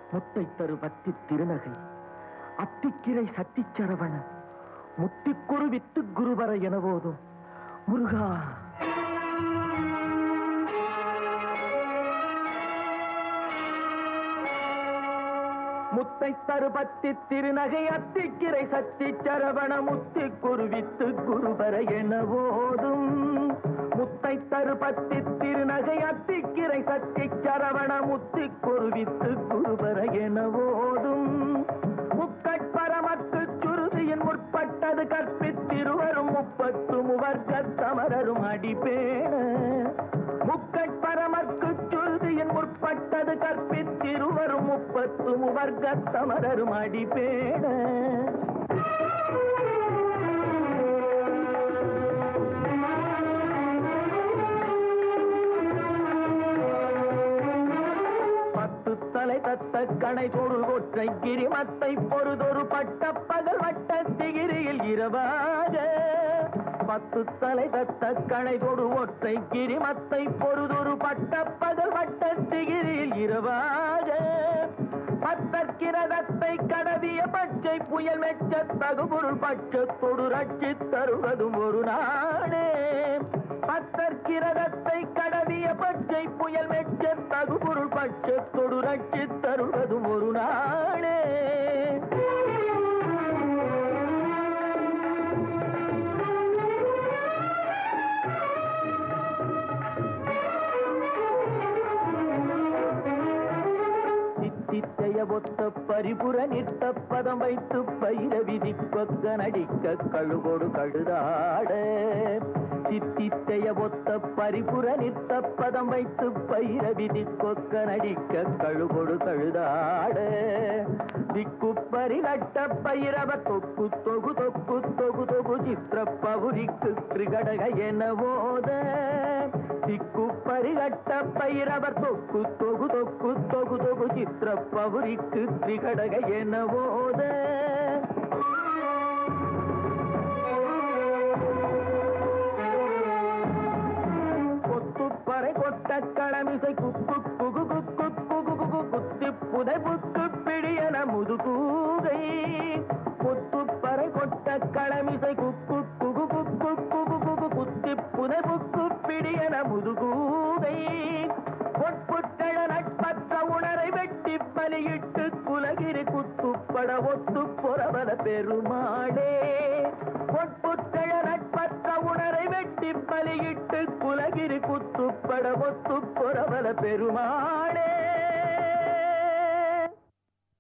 முத்தை தரு பத்தி திருநகை அத்திக்கிரை சத்திச்சரவண முத்திக்குரு வித்து குருவர என போதும் முருகா முத்தை தருபத்தி திருநகை அத்திக்கிரை சத்தி சரவண முத்தி குருவித்து குருபர என போதும் முத்தை தருபத்தி திருநகை அத்திக்கிரை சத்தி சரவண முத்தி குருவித்து குருபர என போதும் முக்கட்பரமக்கு சுருதியின் முற்பட்டது கற்பித்திருவரும் முப்பத்து முவர்க்க சமரரும் அடிப்பேன முக்கட்பரமற்கு சுருதியின் முற்பட்டது கற்பித்திருவரும் முப்பத்து முவர்க்க சமரரும் அடிப்பேன பத்து தலை தத்த கணை தொடு ஒற்றை கிரிமத்தை பொறுதொரு பட்ட பகல் வட்ட திகிரியில் இரவாக பத்து தலை தத்த கணை தொடு ஒற்றை கிரிமத்தை பொறுதொரு பட்ட பகல் வட்ட திகிரியில் இரவாக பத்தற்கிரதத்தை கடவிய பச்சை புயல் மெச்ச தகுபொருள் பட்சத்தொடு ரட்சி தருவதும் ஒரு நாடே பத்தற்கிரதத்தை கடவிய பச்சை புயல் மெச்ச தகுபொருள் பட்சத்தொடு ரட்சி தருவதும் ஒரு நாடே சித்தித்தைய ஒத்த பரிபுர நிற்க பதம் வைத்து பயிர விதி கொக்க நடிக்க கழுகொடு கழுதாட சித்தித்தைய ஒத்த பரிபுர நிற்க பதம் வைத்து பயிர விதி கொக்க நடிக்க கழுகொடு கழுதாட திக்கு பரிநட்ட பயிரவ தொக்கு தொகு தொக்கு தொகு தொகு சித்திர பகுதிக்கு திரிகடக என போத திக்கு பரிகட்ட பைரவர் தொக்கு தொகு தொக்கு தொகு தொகு சித்திர பவுரிக்கு திரிகடக என போத கொத்துப்பறை கொட்ட களமிசை குக்கு குகு குக்கு குகு குகு குத்தி புதை புக்கு பிடியன முதுகூகை கொத்துப்பறை கொட்ட களமிசை குக்கு குகு குக்கு குகு குகு குத்தி புதை புக்கு பிடியன முதுகூகை பொற்புட்டழ நட்பற்ற உணரை வெட்டி பலியிட்டு குலகிரி குத்துப்பட ஒத்து புறவர பெருமாளே பொற்புட்டழ நட்பற்ற உணரை வெட்டி பலியிட்டு குலகிரி குத்துப்பட ஒத்து புறவர பெருமாளே